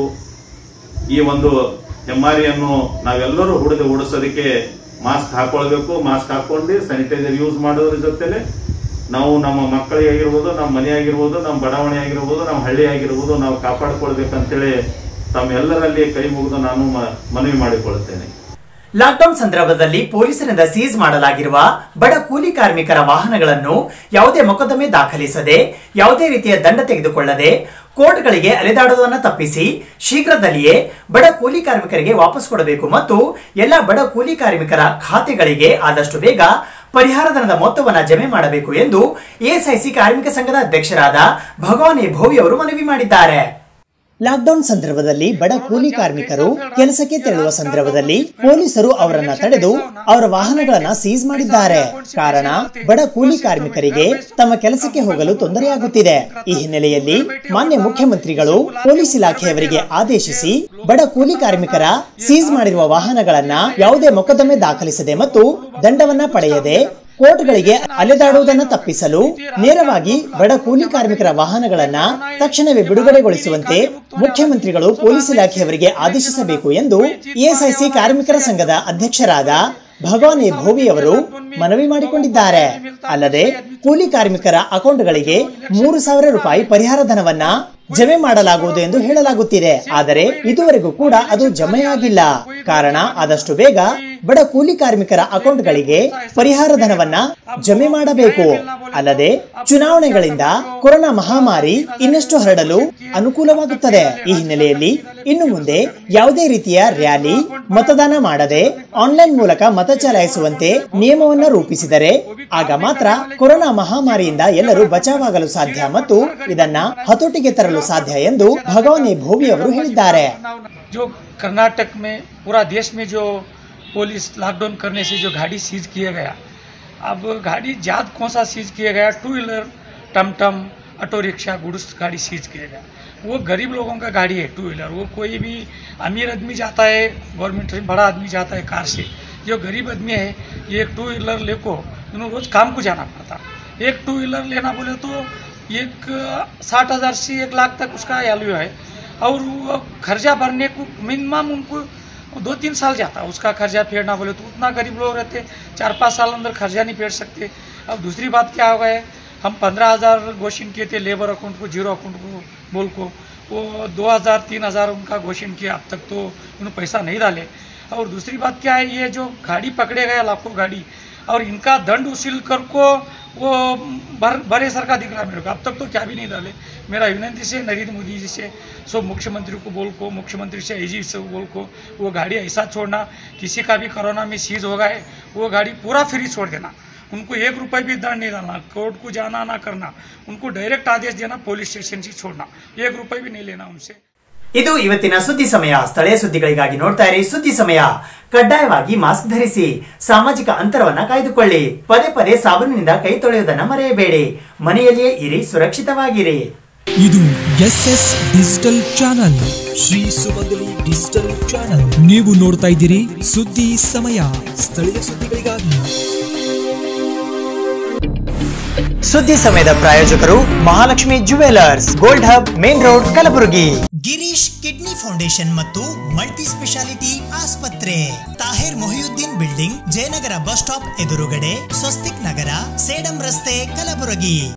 ಈ ಒಂದು ಹೆಮ್ಮಾರಿಯನ್ನು ನಾವೆಲ್ಲರೂ ಹುಡಿದು ಉಡಿಸೋದಕ್ಕೆ ಮಾಸ್ಕ್ ಹಾಕೊಳ್ಬೇಕು ಮಾಸ್ಕ್ ಹಾಕೊಂಡು ಸ್ಯಾನಿಟೈಸರ್ ಯೂಸ್ ಮಾಡೋದ್ರ ಜೊತೆಲೆ ನಾವು ನಮ್ಮ ಮಕ್ಕಳಿಗೆ ಆಗಿರ್ಬೋದು ನಮ್ಮ ಮನೆ ಆಗಿರ್ಬೋದು ನಮ್ಮ ಬಡಾವಣೆ ಆಗಿರ್ಬೋದು ನಮ್ಮ ಹಳ್ಳಿ ಆಗಿರ್ಬೋದು ನಾವು ಕಾಪಾಡಿಕೊಳ್ಬೇಕಂತೇಳಿ ತಮ್ಮೆಲ್ಲರಲ್ಲಿ ಕೈ ಮುಗಿದು ನಾನು ಮ- ಮನವಿ ಮಾಡಿಕೊಳ್ಳುತ್ತೇನೆ ಲಾಕ್ಡೌನ್ ಸಂದರ್ಭದಲ್ಲಿ ಪೊಲೀಸರಿಂದ ಸೀಸ್ ಮಾಡಲಾಗಿರುವ ಬಡ ಕೂಲಿ ಕಾರ್ಮಿಕರ ವಾಹನಗಳನ್ನು ಯಾವುದೇ ಮೊಕದ್ದಮೆ ದಾಖಲಿಸದೆ ಯಾವುದೇ ರೀತಿಯ ದಂಡ ತೆಗೆದುಕೊಳ್ಳದೆ ಕೋರ್ಟ್ಗಳಿಗೆ ಅಲೆದಾಡುವುದನ್ನು ತಪ್ಪಿಸಿ ಶೀಘ್ರದಲ್ಲಿಯೇ ಬಡ ಕೂಲಿ ಕಾರ್ಮಿಕರಿಗೆ ವಾಪಸ್ ಕೊಡಬೇಕು ಮತ್ತು ಎಲ್ಲ ಬಡ ಕೂಲಿ ಕಾರ್ಮಿಕರ ಖಾತೆಗಳಿಗೆ ಆದಷ್ಟು ಬೇಗ ಪರಿಹಾರ ಧನದ ಮೊತ್ತವನ್ನು ಜಮೆ ಮಾಡಬೇಕು ಎಂದು ಎಎಸ್ಐಸಿ ಕಾರ್ಮಿಕ ಸಂಘದ ಅಧ್ಯಕ್ಷರಾದ ಭಗವಾನ್ ಎ ಭೋವಿ ಅವರು ಮನವಿ ಮಾಡಿದ್ದಾರೆ ಲಾಕ್ಡೌನ್ ಸಂದರ್ಭದಲ್ಲಿ ಬಡ ಕೂಲಿ ಕಾರ್ಮಿಕರು ಕೆಲಸಕ್ಕೆ ತೆರಳುವ ಸಂದರ್ಭದಲ್ಲಿ ಪೊಲೀಸರು ಅವರನ್ನ ತಡೆದು ಅವರ ವಾಹನಗಳನ್ನ ಸೀಸ್ ಮಾಡಿದ್ದಾರೆ ಕಾರಣ ಬಡ ಕೂಲಿ ಕಾರ್ಮಿಕರಿಗೆ ತಮ್ಮ ಕೆಲಸಕ್ಕೆ ಹೋಗಲು ತೊಂದರೆಯಾಗುತ್ತಿದೆ ಈ ಹಿನ್ನೆಲೆಯಲ್ಲಿ ಮಾನ್ಯ ಮುಖ್ಯಮಂತ್ರಿಗಳು ಪೊಲೀಸ್ ಇಲಾಖೆಯವರಿಗೆ ಆದೇಶಿಸಿ ಬಡ ಕೂಲಿ ಕಾರ್ಮಿಕರ ಸೀಸ್ ಮಾಡಿರುವ ವಾಹನಗಳನ್ನ ಯಾವುದೇ ಮೊಕದ್ದಮೆ ದಾಖಲಿಸದೆ ಮತ್ತು ದಂಡವನ್ನ ಪಡೆಯದೆ ಕೋರ್ಟ್ಗಳಿಗೆ ಅಲೆದಾಡುವುದನ್ನು ತಪ್ಪಿಸಲು ನೇರವಾಗಿ ಬಡ ಕೂಲಿ ಕಾರ್ಮಿಕರ ವಾಹನಗಳನ್ನ ತಕ್ಷಣವೇ ಬಿಡುಗಡೆಗೊಳಿಸುವಂತೆ ಮುಖ್ಯಮಂತ್ರಿಗಳು ಪೊಲೀಸ್ ಇಲಾಖೆಯವರಿಗೆ ಆದೇಶಿಸಬೇಕು ಎಂದು ಎಎಸ್ಐಸಿ ಕಾರ್ಮಿಕರ ಸಂಘದ ಅಧ್ಯಕ್ಷರಾದ ಭಗವಾನ್ ಎ ಭೋವಿ ಅವರು ಮನವಿ ಮಾಡಿಕೊಂಡಿದ್ದಾರೆ ಅಲ್ಲದೆ ಕೂಲಿ ಕಾರ್ಮಿಕರ ಅಕೌಂಟ್ಗಳಿಗೆ ಮೂರು ಸಾವಿರ ರೂಪಾಯಿ ಪರಿಹಾರ ಧನವನ್ನ ಜಮೆ ಮಾಡಲಾಗುವುದು ಎಂದು ಹೇಳಲಾಗುತ್ತಿದೆ ಆದರೆ ಇದುವರೆಗೂ ಕೂಡ ಅದು ಜಮೆಯಾಗಿಲ್ಲ ಕಾರಣ ಆದಷ್ಟು ಬೇಗ ಬಡ ಕೂಲಿ ಕಾರ್ಮಿಕರ ಅಕೌಂಟ್ಗಳಿಗೆ ಪರಿಹಾರ ಧನವನ್ನ ಜಮೆ ಮಾಡಬೇಕು ಅಲ್ಲದೆ ಚುನಾವಣೆಗಳಿಂದ ಕೊರೋನಾ ಮಹಾಮಾರಿ ಇನ್ನಷ್ಟು ಹರಡಲು ಅನುಕೂಲವಾಗುತ್ತದೆ ಈ ಹಿನ್ನೆಲೆಯಲ್ಲಿ ಇನ್ನು ಮುಂದೆ ಯಾವುದೇ ರೀತಿಯ ರ್ಯಾಲಿ ಮತದಾನ ಮಾಡದೆ ಆನ್ಲೈನ್ ಮೂಲಕ ಮತ ಚಲಾಯಿಸುವಂತೆ ನಿಯಮವನ್ನ ರೂಪಿಸಿದರೆ ಆಗ ಮಾತ್ರ ಕೊರೋನಾ ಮಹಾಮಾರಿಯಿಂದ ಎಲ್ಲರೂ ಬಚಾವಾಗಲು ಸಾಧ್ಯ ಮತ್ತು ಇದನ್ನ ಹತೋಟಿಗೆ ತರಲು ಸಾಧ್ಯ ಎಂದು ಭಗವಾನ್ ಎ ಭೋವಿ ಅವರು ಹೇಳಿದ್ದಾರೆ जो कर्नाटक में पूरा देश में जो पुलिस लॉकडाउन करने से जो गाड़ी सीज किया गया अब गाड़ी जात कौन सा सीज किया गया टू व्हीलर टमटम ऑटो रिक्शा गुड्स गाड़ी सीज किया गया वो गरीब लोगों का गाड़ी है टू व्हीलर वो कोई भी अमीर आदमी जाता है गवर्नमेंट से बड़ा आदमी जाता है कार से जो गरीब आदमी है ये टू व्हीलर लेको उन्हें रोज़ काम को जाना पड़ता एक टू व्हीलर लेना बोले तो एक साठ हज़ार से एक लाख तक उसका वैल्यू है और वो खर्चा भरने को मिनिमम उनको दो तीन साल जाता है उसका खर्चा फेरना बोले तो उतना गरीब लोग रहते चार पाँच साल अंदर खर्चा नहीं फेर सकते अब दूसरी बात क्या हो गया है हम पंद्रह हज़ार घोषण किए थे लेबर अकाउंट को जीरो अकाउंट को बोल को वो दो हज़ार तीन हज़ार उनका घोषण किया अब तक तो उन्होंने पैसा नहीं डाले और दूसरी बात क्या है ये जो गाड़ी पकड़े गए लाखों गाड़ी और इनका दंड वसूल कर को वो भर बड़े सर का दिख रहा है मेरे को अब तक तो क्या भी नहीं डाले मेरा विनंती से नरेंद्र मोदी जी से सो मुख्यमंत्री को बोल को मुख्यमंत्री से आई से बोल को वो गाड़ी ऐसा छोड़ना किसी का भी कोरोना में सीज होगा है वो गाड़ी पूरा फ्री छोड़ देना उनको एक रुपए भी दंड नहीं डालना कोर्ट को जाना ना करना उनको डायरेक्ट आदेश देना पुलिस स्टेशन से छोड़ना एक रुपए भी नहीं लेना उनसे ಇದು ಇವತ್ತಿನ ಸುದ್ದಿ ಸಮಯ ಸ್ಥಳೀಯ ಸುದ್ದಿಗಳಿಗಾಗಿ ನೋಡ್ತಾ ಇರಿ ಸುದ್ದಿ ಸಮಯ ಕಡ್ಡಾಯವಾಗಿ ಮಾಸ್ಕ್ ಧರಿಸಿ ಸಾಮಾಜಿಕ ಅಂತರವನ್ನ ಕಾಯ್ದುಕೊಳ್ಳಿ ಪದೇ ಪದೇ ಸಾಬೂನಿನಿಂದ ಕೈ ತೊಳೆಯುವುದನ್ನ ಮರೆಯಬೇಡಿ ಮನೆಯಲ್ಲಿಯೇ ಇರಿ ಸುರಕ್ಷಿತವಾಗಿರಿ ಇದು S S digital channel Shri Sumangali digital channel ನೀವು ನೋಡ್ತಾ ಇದ್ದೀರಿ ಸುದ್ದಿ ಸಮಯ ಸ್ಥಳೀಯ ಸುದ್ದಿಗಳಿಗಾಗಿ ಸುದ್ದಿ ಸಮಯದ ಪ್ರಾಯೋಜಕರು Mahalakshmi jewellers gold hub main road Kalaburagi Girish kidney foundation ಮತ್ತು ಮಲ್ಟಿ ಸ್ಪೆಷಾಲಿಟಿ ಆಸ್ಪತ್ರೆ Tahir Mohiuddin building Jayanagar bus stop ಎದುರುಗಡೆ ಸ್ವಸ್ತಿಕ್ ನಗರ ಸೇಡಂ ರಸ್ತೆ ಕಲಬುರಗಿ